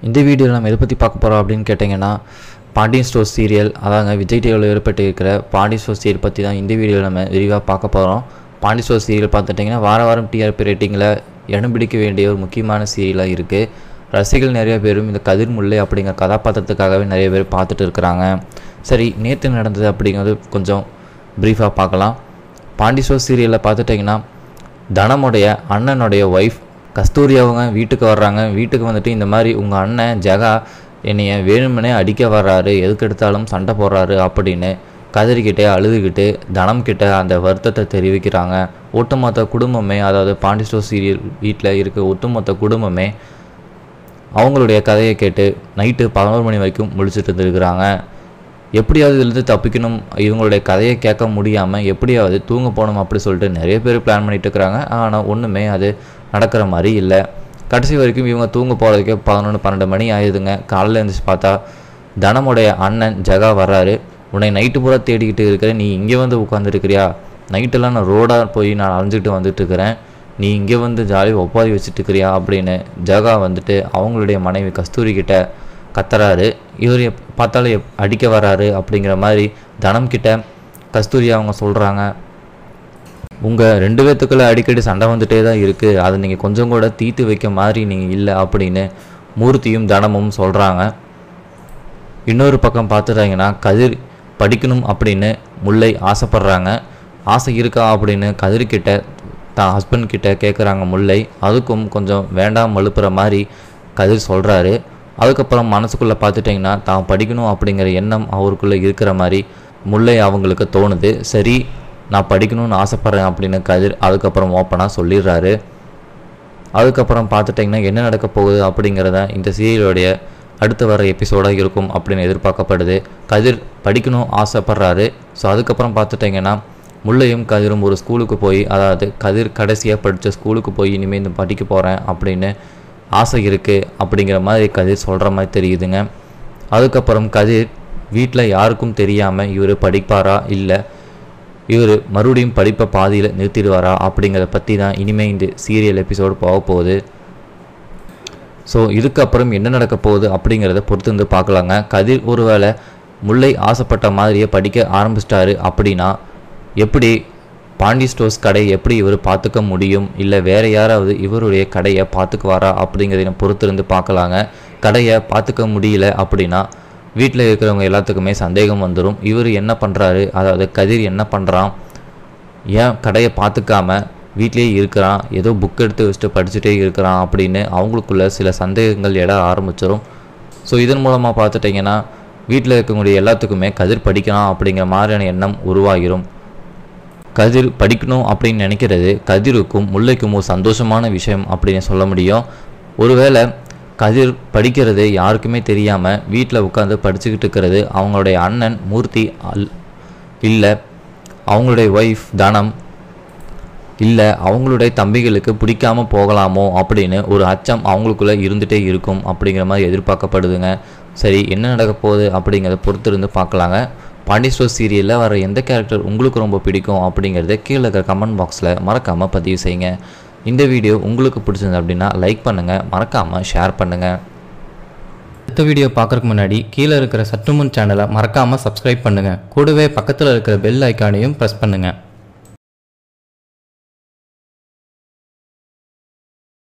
இந்த வீடியோவில் நம்ம எதை பற்றி பார்க்க போகிறோம் அப்படின்னு கேட்டிங்கன்னா பாண்டியன் ஸ்டோர் சீரியல் அதாங்க விஜய் டிவியில் ஏற்பட்டு இருக்கிற பாண்டியன் ஸ்டோர் சீரியல் பற்றி தான் இந்த வீடியோவில் நம்ம விரிவாக பார்க்க போகிறோம் பாண்டியன் ஸ்டோர் சீரியல் பார்த்துட்டிங்கன்னா வார வாரம் டிஆர்பி ரேட்டிங்கில் இடம் பிடிக்க வேண்டிய ஒரு முக்கியமான சீரியலாக இருக்குது ரசிகர்கள் நிறைய பேரும் இந்த கதிர் முல்லை அப்படிங்கிற கதாபாத்திரத்துக்காகவே நிறைய பேர் பார்த்துட்டு இருக்கிறாங்க சரி நேற்று நடந்தது அப்படிங்கிறது கொஞ்சம் ப்ரீஃபாக பார்க்கலாம் பாண்டிஸ்வர் சீரியலில் பார்த்துட்டிங்கன்னா தனமுடைய அண்ணனுடைய ஒய்ஃப் கஸ்தூரி அவங்க வீட்டுக்கு வர்றாங்க வீட்டுக்கு வந்துட்டு இந்த மாதிரி உங்கள் அண்ணன் ஜெகா என்னைய வேணுமனே அடிக்க வர்றாரு எதுக்கு எடுத்தாலும் சண்டை போடுறாரு அப்படின்னு கதறிக்கிட்டே அழுதுகிட்டு தனம் கிட்ட அந்த வருத்தத்தை தெரிவிக்கிறாங்க ஒட்டுமொத்த குடும்பமே அதாவது பாண்டிஸ்டோர் சீரியல் வீட்டில் இருக்க ஒட்டுமொத்த குடும்பமே அவங்களுடைய கதையை கேட்டு நைட்டு பதினோரு மணி வரைக்கும் முழிச்சிட்டு இருந்திருக்கிறாங்க எப்படியாவது இதுலேருந்து தப்பிக்கணும் இவங்களுடைய கதையை கேட்க முடியாமல் எப்படியாவது தூங்க போகணும் அப்படி சொல்லிட்டு நிறைய பேர் பிளான் பண்ணிட்டு இருக்கிறாங்க ஆனால் ஒன்றுமே அது நடக்கிற மாதிரி இல்லை கடைசி வரைக்கும் இவங்க தூங்க போகிறதுக்கே பதினொன்று பன்னெண்டு மணி ஆயிடுதுங்க காலையில் எழுந்துச்சு பார்த்தா தனமுடைய அண்ணன் ஜெகா வர்றாரு உன்னை நைட்டு பூரா தேடிக்கிட்டு இருக்கிற நீ இங்கே வந்து உட்காந்துருக்கிறியா நைட்டெல்லாம் நான் ரோடாக போய் நான் அலைஞ்சிட்டு வந்துட்டு இருக்கிறேன் நீ இங்கே வந்து ஜாலியாக ஒப்பாதி வச்சுட்டு இருக்கிறியா அப்படின்னு ஜெகா வந்துட்டு அவங்களுடைய மனைவி கஸ்தூரி கிட்ட கத்துறாரு இவர் எப் பார்த்தாலும் எப் அடிக்க வராரு அப்படிங்கிற மாதிரி தனம் கிட்ட கஸ்தூரி அவங்க சொல்கிறாங்க உங்கள் ரெண்டு பேர்த்துக்குள்ள அடிக்கடி சண்டை வந்துட்டே தான் இருக்குது அதை நீங்கள் கொஞ்சம் கூட தீர்த்து வைக்க மாதிரி நீங்கள் இல்லை அப்படின்னு மூர்த்தியும் தனமும் சொல்கிறாங்க இன்னொரு பக்கம் பார்த்துட்டாங்கன்னா கதிர் படிக்கணும் அப்படின்னு முல்லை ஆசைப்படுறாங்க ஆசை இருக்கா அப்படின்னு கதிர்கிட்ட தான் ஹஸ்பண்ட் கிட்ட கேட்குறாங்க முல்லை அதுக்கும் கொஞ்சம் வேண்டாம் மழுப்புற மாதிரி கதிர் சொல்கிறாரு அதுக்கப்புறம் மனசுக்குள்ளே பார்த்துட்டிங்கன்னா தான் படிக்கணும் அப்படிங்கிற எண்ணம் அவருக்குள்ளே இருக்கிற மாதிரி முல்லை அவங்களுக்கு தோணுது சரி நான் படிக்கணும்னு ஆசைப்பட்றேன் அப்படின்னு கதிர் அதுக்கப்புறம் ஓப்பனாக சொல்லிடுறாரு அதுக்கப்புறம் பார்த்துட்டிங்கன்னா என்ன நடக்க போகுது அப்படிங்கிறத இந்த சீரியலுடைய அடுத்து வர எபிசோடாக இருக்கும் அப்படின்னு எதிர்பார்க்கப்படுது கதிர் படிக்கணும் ஆசைப்படுறாரு ஸோ அதுக்கப்புறம் பார்த்துட்டிங்கன்னா முல்லையும் கதிரும் ஒரு ஸ்கூலுக்கு போய் அதாவது கதிர் கடைசியாக படித்த ஸ்கூலுக்கு போய் இனிமேல் இந்த படிக்க போகிறேன் அப்படின்னு ஆசை இருக்குது அப்படிங்கிற மாதிரி கதிர் சொல்கிற மாதிரி தெரியுதுங்க அதுக்கப்புறம் கதிர் வீட்டில் யாருக்கும் தெரியாமல் இவர் படிப்பாரா இல்லை இவர் மறுபடியும் படிப்பை பாதியில் நிறுத்திடுவாரா அப்படிங்கிறத பற்றி தான் இனிமேல் இந்த சீரியல் எபிசோடு போக போகுது ஸோ இதுக்கப்புறம் என்ன நடக்க போகுது அப்படிங்கிறத பொறுத்து வந்து பார்க்கலாங்க கதிர் ஒருவேளை முல்லை ஆசைப்பட்ட மாதிரியே படிக்க ஆரம்பிச்சிட்டாரு அப்படின்னா எப்படி பாண்டி ஸ்டோர்ஸ் கடை எப்படி இவர் பார்த்துக்க முடியும் இல்லை வேறு யாராவது இவருடைய கடையை பார்த்துக்குவாரா அப்படிங்கிறத பொறுத்திருந்து பார்க்கலாங்க கடையை பார்த்துக்க முடியல அப்படின்னா வீட்டில் இருக்கிறவங்க எல்லாத்துக்குமே சந்தேகம் வந்துடும் இவர் என்ன பண்ணுறாரு அதாவது கதிர் என்ன பண்ணுறான் ஏன் கடையை பார்த்துக்காம வீட்லேயே இருக்கிறான் ஏதோ புக் எடுத்து வச்சுட்டு படிச்சுட்டே இருக்கிறான் அப்படின்னு அவங்களுக்குள்ள சில சந்தேகங்கள் எழ ஆரம்பிச்சிடும் ஸோ இதன் மூலமாக பார்த்துட்டிங்கன்னா வீட்டில் இருக்கக்கூடிய எல்லாத்துக்குமே கதிர் படிக்கலாம் அப்படிங்கிற மாதிரியான எண்ணம் உருவாகிரும் கதிர் படிக்கணும் அப்படின்னு நினைக்கிறது கதிருக்கும் முல்லைக்கும் ஒரு சந்தோஷமான விஷயம் அப்படின்னு சொல்ல முடியும் ஒருவேளை கதிர் படிக்கிறது யாருக்குமே தெரியாமல் வீட்டில் உட்காந்து படிச்சுக்கிட்டு இருக்கிறது அவங்களுடைய அண்ணன் மூர்த்தி அல் இல்லை அவங்களுடைய ஒய்ஃப் தனம் இல்லை அவங்களுடைய தம்பிகளுக்கு பிடிக்காம போகலாமோ அப்படின்னு ஒரு அச்சம் அவங்களுக்குள்ளே இருந்துகிட்டே இருக்கும் அப்படிங்கிற மாதிரி எதிர்பார்க்கப்படுதுங்க சரி என்ன நடக்க போகுது அப்படிங்கிறத பொறுத்திருந்து பார்க்கலாங்க பாண்டிஸ்டோர் சீரியலில் வர எந்த கேரக்டர் உங்களுக்கு ரொம்ப பிடிக்கும் அப்படிங்கிறத கீழே இருக்கிற கமெண்ட் பாக்ஸில் மறக்காமல் பதிவு செய்யுங்க இந்த வீடியோ உங்களுக்கு பிடிச்சிருந்தது அப்படின்னா லைக் பண்ணுங்கள் மறக்காமல் ஷேர் பண்ணுங்கள் அடுத்த வீடியோ பார்க்குறதுக்கு முன்னாடி கீழே இருக்கிற சற்றுமுன் சேனலை மறக்காமல் சப்ஸ்கிரைப் பண்ணுங்கள் கூடவே பக்கத்தில் இருக்கிற பெல் ஐக்கானையும் ப்ரெஸ் பண்ணுங்கள்